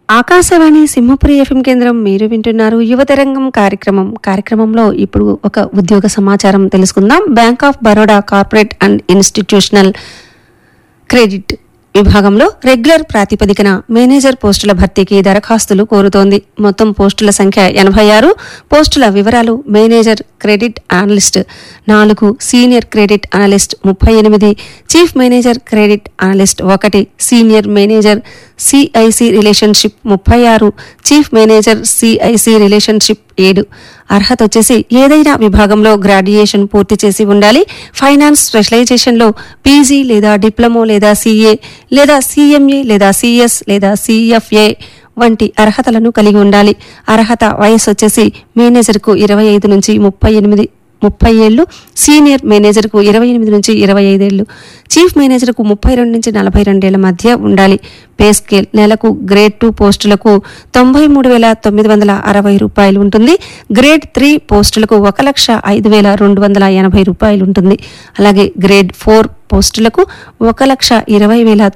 Akashvani Simhapuri FM కేంద్రం మీరు వింటున్నారు యువతరంగం కార్యక్రమం కార్యక్రమంలో ఇప్పుడు ఒక ఉద్యోగ సమాచారం తెలుసుకుందాం bank of Baroda corporate and institutional credit విభాగంలో రెగ్యులర్ ప్రాతిపదికన మేనేజర్ పోస్టుల భర్తీకి దరఖాస్తులు కోరుతోంది మొత్తం పోస్టుల సంఖ్య ఎనభై ఆరు పోస్టుల వివరాలు మేనేజర్ క్రెడిట్ అనలిస్ట్ నాలుగు సీనియర్ క్రెడిట్ అనలిస్ట్ ముప్పై ఎనిమిది చీఫ్ మేనేజర్ క్రెడిట్ అనలిస్ట్ ఒకటి సీనియర్ మేనేజర్ సిఐసి రిలేషన్షిప్ ముప్పై ఆరు చీఫ్ మేనేజర్ సిఐసి రిలేషన్షిప్ ఏడు అర్హత వచ్చేసి ఏదైనా విభాగంలో గ్రాడ్యుయేషన్ పూర్తి చేసి ఉండాలి ఫైనాన్స్ స్పెషలైజేషన్లో పీజీ లేదా డిప్లొమో లేదా సీఏ లేదా సీఎంఏ లేదా సిఎస్ లేదా సిఎఫ్ఏ వంటి అర్హతలను కలిగి ఉండాలి అర్హత వయసు వచ్చేసి మేనేజర్కు ఇరవై ఐదు నుంచి ముప్పై ఎనిమిది ముప్పై ఏళ్ళు సీనియర్ మేనేజర్కు ఇరవై ఎనిమిది నుంచి ఇరవై ఐదేళ్లు చీఫ్ మేనేజర్కు ముప్పై రెండు నుంచి నలభై రెండేళ్ల మధ్య ఉండాలి పే స్కేల్ నెలకు గ్రేడ్ టూ పోస్టులకు తొంభై మూడు వేల తొమ్మిది వందల అరవై రూపాయలు ఉంటుంది గ్రేడ్ త్రీ పోస్టులకు ఒక లక్ష ఐదు వేల రెండు వందల ఎనభై రూపాయలు ఉంటుంది అలాగే గ్రేడ్ ఫోర్ పోస్టులకు ఒక లక్ష ఇరవై వేల